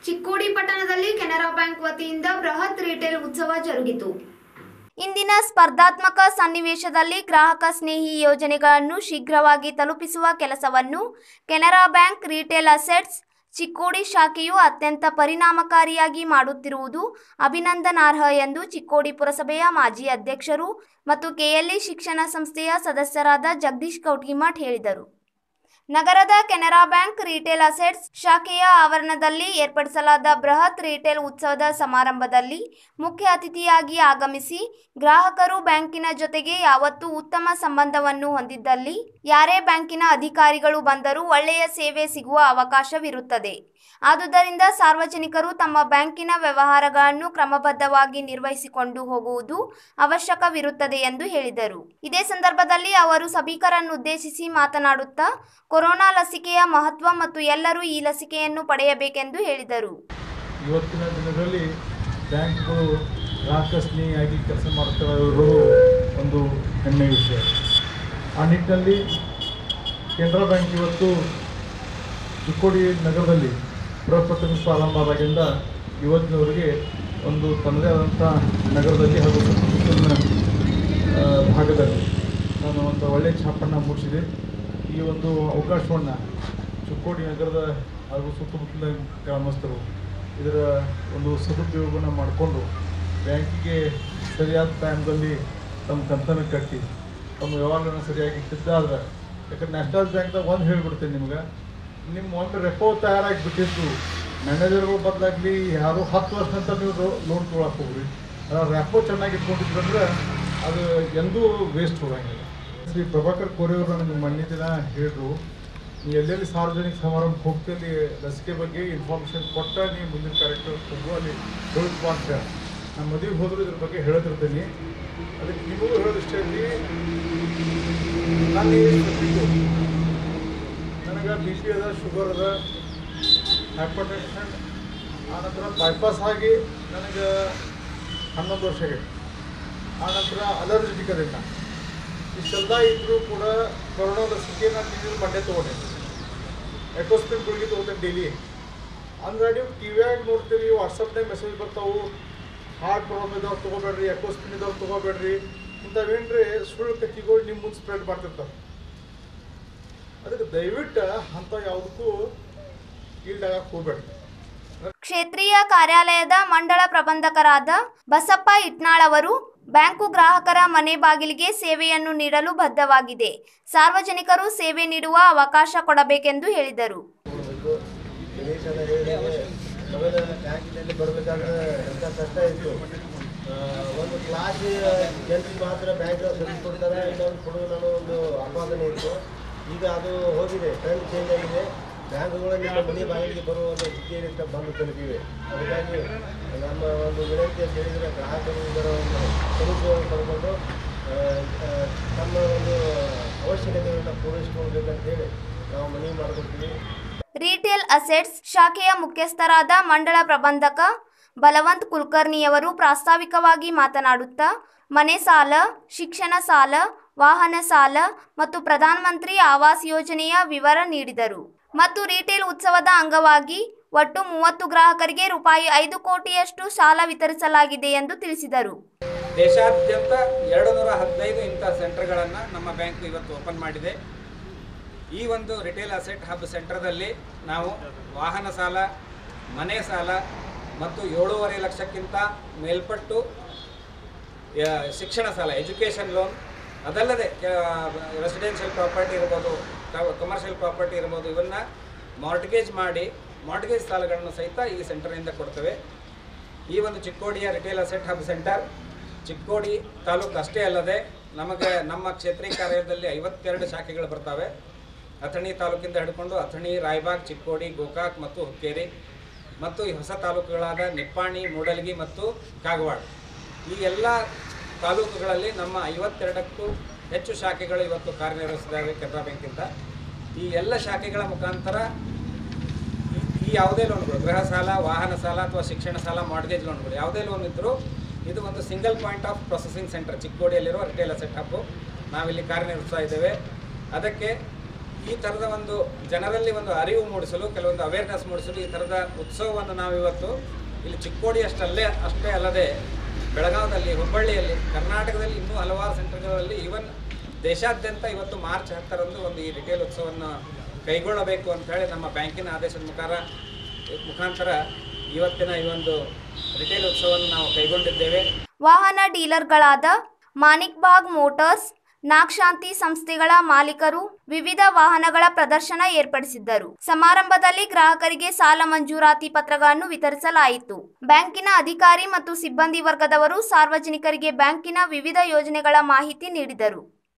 ಚಿಕ್ಕೋಡಿ ಪಟ್ಟಣದಲ್ಲಿ ಕೆನರಾ ಬ್ಯಾಂಕ್ ವತಿಯಿಂದ ಬೃಹತ್ ರಿಟೇಲ್ ಉತ್ಸವ ಜರುಗಿತು ಇಂದಿನ ಸ್ಪರ್ಧಾತ್ಮಕ ಸನ್ನಿವೇಶದಲ್ಲಿ ಗ್ರಾಹಕ ಸ್ನೇಹಿ ಯೋಜನೆಗಳನ್ನು ಶೀಘ್ರವಾಗಿ ತಲುಪಿಸುವ ಕೆಲಸವನ್ನು Canara bank retail assets Chikkodi ಶಾಖೆಯು ಅತ್ಯಂತ ಪರಿಣಾಮಕಾರಿಯಾಗಿ ಮಾಡುತ್ತಿರುವುದು ಅಭಿನಂದನಾರ್ಹ ಎಂದು ಚಿಕ್ಕೋಡಿ ಪುರಸಭೆಯ ಮಾಜಿ ಅಧ್ಯಕ್ಷರು ಮತ್ತು ಕೆಎಲ್ಇ ಶಿಕ್ಷಣ ಸಂಸ್ಥೆಯ ಸದಸ್ಯರಾದ ಜಗದೀಶ್ ಕೌಟಿಮಠ್ ಹೇಳಿದರು ನಗರದ ಕೆನರಾ ಬ್ಯಾಂಕ್ ರಿಟೇಲ್ ಅಸೆಟ್ಸ್ ಶಾಖೆಯ ಆವರಣದಲ್ಲಿ ಏರ್ಪಡಿಸಲಾದ ಬೃಹತ್ ರಿಟೇಲ್ ಉತ್ಸವದ ಸಮಾರಂಭದಲ್ಲಿ ಮುಖ್ಯ ಅತಿಥಿಯಾಗಿ ಆಗಮಿಸಿ ಗ್ರಾಹಕರು ಬ್ಯಾಂಕಿನ ಜೊತೆಗೆ ಯಾವತ್ತೂ ಉತ್ತಮ ಸಂಬಂಧವನ್ನು ಹೊಂದಿದ್ದಲ್ಲಿ ಯಾರೇ ಬ್ಯಾಂಕಿನ ಅಧಿಕಾರಿಗಳು ಬಂದರೂ ಒಳ್ಳೆಯ ಸೇವೆ ಸಿಗುವ ಅವಕಾಶವಿರುತ್ತದೆ ಆದುದರಿಂದ ಸಾರ್ವಜನಿಕರು ತಮ್ಮ ಬ್ಯಾಂಕಿನ ವ್ಯವಹಾರಗಳನ್ನು ಕ್ರಮಬದ್ಧವಾಗಿ ನಿರ್ವಹಿಸಿಕೊಂಡು ಹೋಗುವುದು ಅವಶ್ಯಕವಿರುತ್ತದೆ ಎಂದು ಹೇಳಿದರು ಇದೇ ಸಂದರ್ಭದಲ್ಲಿ ಅವರು ಸಭಿಕರನ್ನುದ್ದೇಶಿಸಿ ಮಾತನಾಡುತ್ತಾ ಕೊರೋನಾ ಲಸಿಕೆಯ ಮಹತ್ವ ಮತ್ತು ಎಲ್ಲರೂ ಈ ಲಸಿಕೆಯನ್ನು ಪಡೆಯಬೇಕೆಂದು ಹೇಳಿದರು ಇವತ್ತಿನ ದಿನದಲ್ಲಿ ಬ್ಯಾಂಕ್ಗಳು ಗ್ರಾಹಕ ಸ್ನೇಹಿಯಾಗಿ ಕೆಲಸ ಮಾಡ್ತಾ ಇರೋದು ಒಂದು ಹೆಮ್ಮೆಯ ವಿಷಯ ಆ ನಿಟ್ಟಿನಲ್ಲಿ ಕೆನರಾ ಬ್ಯಾಂಕ್ ಇವತ್ತು ಚಿಕ್ಕೋಡಿ ನಗರದಲ್ಲಿ ಬೃಹಸ್ಪತಿ ಪ್ರಾರಂಭ ಆದಾಗಿಂದ ಇವತ್ತಿನವರೆಗೆ ಒಂದು ತನ್ನದೇ ಆದಂಥ ನಗರದಲ್ಲಿ ಹಾಗೂ ಸುತ್ತಮುತ್ತಲಿನ ಆ, ಭಾಗದಲ್ಲಿ ನಾನು ಒಂದು ಒಳ್ಳೆಯ ಛಾಪನ್ನು ಮೂಡಿಸಿದೆ ಈ ಒಂದು ಅವಕಾಶವನ್ನು ಚಿಕ್ಕೋಡಿ ನಗರದ ಹಾಗೂ ಸುತ್ತಮುತ್ತಲಿನ ಗ್ರಾಮಸ್ಥರು ಇದರ ಒಂದು ಸದುಪಯೋಗವನ್ನು ಮಾಡಿಕೊಂಡು ಬ್ಯಾಂಕಿಗೆ ಸರಿಯಾದ ಟೈಮ್ದಲ್ಲಿ ತಮ್ಮ ಕಂತನ್ನು ಕಟ್ಟಿ ತಮ್ಮ ವ್ಯವಹಾರಗಳನ್ನು ಸರಿಯಾಗಿ ಇಟ್ಟಿದ್ದಾದ್ರೆ ಯಾಕಂದ್ರೆ ನ್ಯಾಷನಲ್ ಬ್ಯಾಂಕ್ದಾಗ ಒಂದು ಹೇಳ್ಬಿಡ್ತೀನಿ ನಿಮ್ಗೆ ನಿಮ್ಮ ಒಂದು ರೆಪೋ ತಯಾರಾಗಿ ಬಿಟ್ಟಿದ್ದು ಮ್ಯಾನೇಜರ್ಗಳು ಬದಲಾಗಲಿ ಯಾರು ಹತ್ತು ವರ್ಷ ಅಂತ ನೀವು ಲೋನ್ ತೊಗೊಳಕ್ಕೆ ಹೋಗ್ರಿ ರೆಪೋ ಚೆನ್ನಾಗಿ ಇಟ್ಕೊಂಡಿದ್ರು ಅಂದ್ರೆ ಅದು ಎಂದೂ ವೇಸ್ಟ್ ಹೋಗಂಗಿಲ್ಲ ಶ್ರೀ ಪ್ರಭಾಕರ್ ಕೋರೆಯವರು ನನಗೆ ಮೊನ್ನೆ ದಿನ ಹೇಳಿದ್ರು ನೀ ಎಲ್ಲೆಲ್ಲಿ ಸಾರ್ವಜನಿಕ ಸಮಾರಂಭಕ್ಕೆ ಹೋಗ್ತೀನಿ ಲಸಿಕೆ ಬಗ್ಗೆ ಇನ್ಫಾರ್ಮೇಷನ್ ಕೊಟ್ಟ ನೀ ಮುಂದಿನ ಕಾರ್ಯಕ್ರಮಕ್ಕೆ ಹೋಗು ಅಲ್ಲಿ ಹೇಳಪ್ಪ ಅಂತ ಹೇಳಿ ನಾನು ಮದುವೆಗೆ ಹೋದ್ರು ಇದ್ರ ಬಗ್ಗೆ ಹೇಳ್ತಿರ್ತೀನಿ ಅದಕ್ಕೆ ನಿಮಗೂ ಹೇಳೋದಿಷ್ಟೇ ನಾನು ಏನು ನನಗೆ ಬಿ ಪಿ ಅದ ಶುಗರ್ ಅದ ಹೈಪರ್ ಟೆನ್ಷನ್ ಆನಂತರ ಬೈಪಾಸ್ ಆಗಿ ನನಗೆ ಹನ್ನೊಂದು ವರ್ಷ ಆಗೈತೆ ಆನಂತರ ಅಲರ್ಜಿಟಿಕ್ ಅದೇ ನಾನು ಇಷ್ಟೆಲ್ಲ ಇದ್ದರೂ ಕೂಡ ಕೊರೋನಾ ಲಸಿಕೆ ನಾನು ತಿಂಗಳು ಮಂಡೆ ತೊಗೊಂಡೆ ಎಕೋಸ್ಪಿನ್ ಗುಳಿಗೆ ತೊಗೋತೇನೆ ಡೈಲಿ ಅಂದ್ರೆ ನೀವು ಟಿ ವಿಯಾಗ ನೋಡ್ತೀರಿ ವಾಟ್ಸಪ್ನಾಗ ಮೆಸೇಜ್ ಬರ್ತಾವು ಹಾರ್ಟ್ ಪ್ರಾಬ್ಲಮ್ ಇದ್ದವ್ರು ತೊಗೋಬೇಡ್ರಿ ಎಕೋಸ್ಪಿನ್ ಇದ್ದವ್ರು ತೊಗೋಬೇಡ್ರಿ ಇಂಥವೇನ್ರಿ ಸುಳ್ಳು ಕತ್ತಿಗಳು ನಿಮ್ಮ ಮುಂದೆ ಸ್ಪ್ರೆಡ್ ಮಾಡ್ತಿರ್ತಾರೆ ಅದಕ್ಕೆ ದಯವಿಟ್ಟು ಅಂಥ ಯಾವುದಕ್ಕೂ ಈಲ್ಡ್ ಆಗಕ್ಕೆ ಹೋಗ್ಬೇಡ್ರಿ ಕ್ಷೇತ್ರೀಯ ಕಾರ್ಯಾಲಯದ ಮಂಡಳ ಪ್ರಬಂಧಕರಾದ ಬಸಪ್ಪ ಇಟ್ನಾಳ್ ಅವರು ಬ್ಯಾಂಕು ಗ್ರಾಹಕರ ಮನೆ ಬಾಗಿಲಿಗೆ ಸೇವೆಯನ್ನು ನೀಡಲು ಬದ್ಧವಾಗಿದೆ ಸಾರ್ವಜನಿಕರು ಸೇವೆ ನೀಡುವ ಅವಕಾಶ ಕೊಡಬೇಕೆಂದು ಹೇಳಿದರು ಗಣೇಶನ ಹೇಳಿದೆ ಮೊದಲ ಬ್ಯಾಂಕಿನಲ್ಲಿ ಬರಬೇಕಾದ್ರೆ ಎಂಥ ಕಷ್ಟ ಇತ್ತು ಆ, ಒಂದು ಕ್ಲಾಸ್ ಜನರಿಗೆ ಮಾತ್ರ ಬ್ಯಾಂಕ್ ಸರ್ವಿಸ್ ಕೊಡ್ತಾರೆ ಇನ್ನೊಂದು ಕೊಡೋದು ಅನ್ನೋ ಒಂದು ಆಪಾದನೆ ಇತ್ತು ಈಗ ಅದು ಹೋಗಿದೆ ಟ್ರೆಂಡ್ ಚೇಂಜ್ ಆಗಿದೆ ಬ್ಯಾಂಕ್ಗಳು ನಿಮ್ಮ ಮನೆ ಬಾಗಿಲಿಗೆ ಬರುವ ಒಂದು ಸ್ಥಿತಿಯಲ್ಲಿ ಬಂದು ತಲುಪಿವೆ ಹಾಗಾಗಿ ನಮ್ಮ ಒಂದು ವಿನಂತಿ ಅಂತ ಹೇಳಿದರೆ ಗ್ರಾಹಕರು ಇದರ ಒಂದು ಸದುಪಯೋಗ ಪಡ್ಕೊಂಡು ಆ, ಆ, ತಮ್ಮ ಒಂದು ಅವಶ್ಯಕತೆಗಳನ್ನ ಪೂರೈಸ್ಕೊಳ್ಬೇಕಂತ ಹೇಳಿ ನಾವು ಮನವಿ ಮಾಡಿಕೊಡ್ತೀವಿ ರಿಟೇಲ್ ಅಸೆಟ್ಸ್ ಶಾಖೆಯ ಮುಖ್ಯಸ್ಥರಾದ ಮಂಡಳ ಪ್ರಬಂಧಕ ಬಲವಂತ್ ಕುಲಕರ್ಣಿಯವರು ಪ್ರಾಸ್ತಾವಿಕವಾಗಿ ಮಾತನಾಡುತ್ತಾ ಮನೆ ಸಾಲ ಶಿಕ್ಷಣ ಸಾಲ ವಾಹನ ಸಾಲ ಮತ್ತು ಪ್ರಧಾನಮಂತ್ರಿ ಆವಾಸ್ ಯೋಜನೆಯ ವಿವರ ನೀಡಿದರು ಮತ್ತು ರಿಟೇಲ್ ಉತ್ಸವದ ಅಂಗವಾಗಿ ಒಟ್ಟು ಮೂವತ್ತು ಗ್ರಾಹಕರಿಗೆ ರೂಪಾಯಿ ಐದು ಕೋಟಿಯಷ್ಟು ಸಾಲ ವಿತರಿಸಲಾಗಿದೆ ಎಂದು ತಿಳಿಸಿದರು ದೇಶಾದ್ಯಂತ ಎರಡು ನೂರ ಹದಿನೈದು ಇಂಥ ಸೆಂಟರ್ಗಳನ್ನು ನಮ್ಮ ಬ್ಯಾಂಕ್ ಇವತ್ತು ಓಪನ್ ಮಾಡಿದೆ ಈ ಒಂದು ರಿಟೇಲ್ ಅಸೆಟ್ ಹಬ್ ಸೆಂಟರ್ದಲ್ಲಿ ನಾವು ವಾಹನ ಸಾಲ ಮನೆ ಸಾಲ ಮತ್ತು ಏಳೂವರೆ ಲಕ್ಷಕ್ಕಿಂತ ಮೇಲ್ಪಟ್ಟು ಆ, ಶಿಕ್ಷಣ ಸಾಲ ಎಜುಕೇಷನ್ ಲೋನ್ ಅದಲ್ಲದೆ ರೆಸಿಡೆನ್ಷಿಯಲ್ ಪ್ರಾಪರ್ಟಿ ಇರ್ಬೋದು ಕಮರ್ಷಿಯಲ್ ಪ್ರಾಪರ್ಟಿ ಇರ್ಬೋದು ಇವನ್ನು ಮಾರ್ಟ್ಗೇಜ್ ಮಾಡಿ ಮಾರ್ಟ್ಗೇಜ್ ಸಾಲಗಳನ್ನು ಸಹಿತ ಈ ಸೆಂಟರ್ನಿಂದ ಕೊಡ್ತೇವೆ ಈ ಒಂದು ಚಿಕ್ಕೋಡಿಯ retail asset hub centre Chikkodi ತಾಲೂಕು ಅಷ್ಟೇ ಅಲ್ಲದೆ ನಮಗೆ ನಮ್ಮ ಕ್ಷೇತ್ರೀಯ ಕಾರ್ಯದಲ್ಲಿ ಐವತ್ತೆರಡು ಶಾಖೆಗಳು ಬರ್ತವೆ ಅಥಣಿ ತಾಲೂಕಿಂದ ಹಿಡ್ಕೊಂಡು ಅಥಣಿ ರಾಯಬಾಗ್ ಚಿಕ್ಕೋಡಿ ಗೋಕಾಕ್ ಮತ್ತು ಹುಕ್ಕೇರಿ ಮತ್ತು ಈ ಹೊಸ ತಾಲೂಕುಗಳಾದ ನಿಪ್ಪಾಣಿ ಮೂಡಲಗಿ ಮತ್ತು ಕಾಗವಾಡ ಈ ಎಲ್ಲ ತಾಲೂಕುಗಳಲ್ಲಿ ನಮ್ಮ ಐವತ್ತೆರಡಕ್ಕೂ ಹೆಚ್ಚು ಶಾಖೆಗಳು ಇವತ್ತು ಕಾರ್ಯನಿರ್ವಹಿಸಿದ್ದಾವೆ ಕೆನರಾ ಬ್ಯಾಂಕಿಂದ ಈ ಎಲ್ಲ ಶಾಖೆಗಳ ಮುಖಾಂತರ ಈ- ಈ ಯಾವುದೇ ಲೋನ್ಗಳು ಗೃಹ ಸಾಲ ವಾಹನ ಸಾಲ ಅಥವಾ ಶಿಕ್ಷಣ ಸಾಲ ಮಾರ್ಗೇಜ್ ಲೋನ್ಗಳು ಯಾವುದೇ ಲೋನ್ ಇದ್ದರೂ ಇದು ಒಂದು single point of processing centre ಚಿಕ್ಕೋಡಿಯಲ್ಲಿರುವ ರಿಟೇಲ್ ಅಸೆಟ್ ಹಬ್ಬು ನಾವಿಲ್ಲಿ ಕಾರ್ಯನಿರ್ವಹಿಸ್ತಾ ಇದ್ದೇವೆ ಅದಕ್ಕೆ ಈ ಥರದ ಒಂದು ಜನರಲ್ಲಿ ಒಂದು ಅರಿವು ಮೂಡಿಸಲು ಕೆಲವೊಂದು ಅವೇರ್ನೆಸ್ ಮೂಡಿಸಲು ಈ ಥರದ ಉತ್ಸವವನ್ನು ನಾವು ಇವತ್ತು ಇಲ್ಲಿ ಚಿಕ್ಕೋಡಿ ಅಷ್ಟಲ್ಲೇ ಅಷ್ಟೇ ಅಲ್ಲದೆ ಬೆಳಗಾವದಲ್ಲಿ ಹುಬ್ಬಳ್ಳಿಯಲ್ಲಿ ಕರ್ನಾಟಕದಲ್ಲಿ ಇನ್ನೂ ಹಲವಾರು ಸೆಂಟರ್ಗಳಲ್ಲಿ ಈವನ್ ದೇಶಾದ್ಯಂತ ಇವತ್ತು ಮಾರ್ಚ್ ಹತ್ತರಂದು ಒಂದು ಈ ರಿಟೇಲ್ ಉತ್ಸವವನ್ನು ಕೈಗೊಳ್ಳಬೇಕು ಅಂತ ಹೇಳಿ ನಮ್ಮ ಬ್ಯಾಂಕಿನ ಆದೇಶದ ಮುಖಾರ ಮುಖಾಂತರ ಇವತ್ತಿನ ಈ ಒಂದು ರಿಟೇಲ್ ಉತ್ಸವವನ್ನು ನಾವು ಕೈಗೊಂಡಿದ್ದೇವೆ ವಾಹನ ಡೀಲರ್ಗಳಾದ ಮಾಣಿಕ್ ಬಾಗ್ ಮೋಟಾರ್ಸ್ ನಾಗಶಾಂತಿ ಸಂಸ್ಥೆಗಳ ಮಾಲೀಕರು ವಿವಿಧ ವಾಹನಗಳ ಪ್ರದರ್ಶನ ಏರ್ಪಡಿಸಿದ್ದರು ಸಮಾರಂಭದಲ್ಲಿ ಗ್ರಾಹಕರಿಗೆ ಸಾಲ ಮಂಜೂರಾತಿ ಪತ್ರಗಳನ್ನು ವಿತರಿಸಲಾಯಿತು ಬ್ಯಾಂಕಿನ ಅಧಿಕಾರಿ ಮತ್ತು ಸಿಬ್ಬಂದಿ ವರ್ಗದವರು ಸಾರ್ವಜನಿಕರಿಗೆ ಬ್ಯಾಂಕಿನ ವಿವಿಧ ಯೋಜನೆಗಳ ಮಾಹಿತಿ ನೀಡಿದರು